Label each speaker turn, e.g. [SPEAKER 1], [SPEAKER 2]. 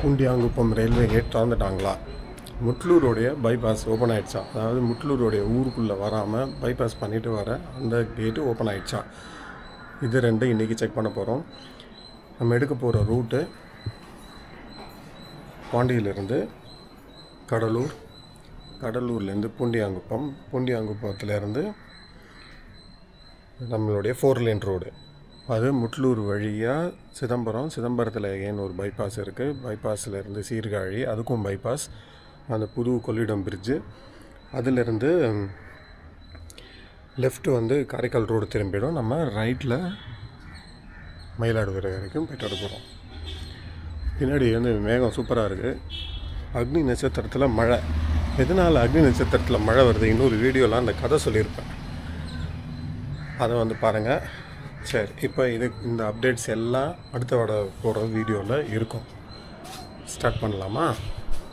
[SPEAKER 1] பூண்டியாங்குப்பம் railway gate திறந்துட்டாங்களா முட்லூருடைய bypass open ஆயிடுச்சா அதாவது முட்லூருடைய ஊருக்குள்ளே வராமல் பைபாஸ் பண்ணிட்டு வர அந்த கேட்டு ஓப்பன் ஆயிடுச்சா இது ரெண்டும் இன்றைக்கி செக் பண்ண போகிறோம் நம்ம எடுக்க போகிற ரூட்டு பாண்டியிலிருந்து கடலூர் கடலூர்லேருந்து பூண்டியாங்குப்பம் பூண்டியாங்குப்பத்துலேருந்து நம்மளுடைய ஃபோர் லேன் ரோடு அது முட்லூர் வழியாக சிதம்பரம் சிதம்பரத்தில் ஏன் ஒரு பைபாஸ் இருக்குது பைபாஸில் இருந்து சீர்காழி அதுக்கும் பைபாஸ் அந்த புது கொள்ளிடம் பிரிட்ஜு அதிலிருந்து லெஃப்ட் வந்து காரைக்கால் ரோடு திரும்பிடும் நம்ம ரைட்டில் மயிலாடுதுறை வரைக்கும் போயிட்டு வர போகிறோம் பின்னாடி வந்து மேகம் சூப்பராக இருக்குது அக்னி நட்சத்திரத்தில் மழை எதனால் அக்னி நட்சத்திரத்தில் மழை வருது இன்னொரு வீடியோலாம் அந்த கதை சொல்லியிருப்பேன் அதை வந்து பாருங்கள் சரி இப்போ இது இந்த அப்டேட்ஸ் எல்லாம் அடுத்த வட போகிற வீடியோவில் இருக்கும் ஸ்டார்ட் பண்ணலாமா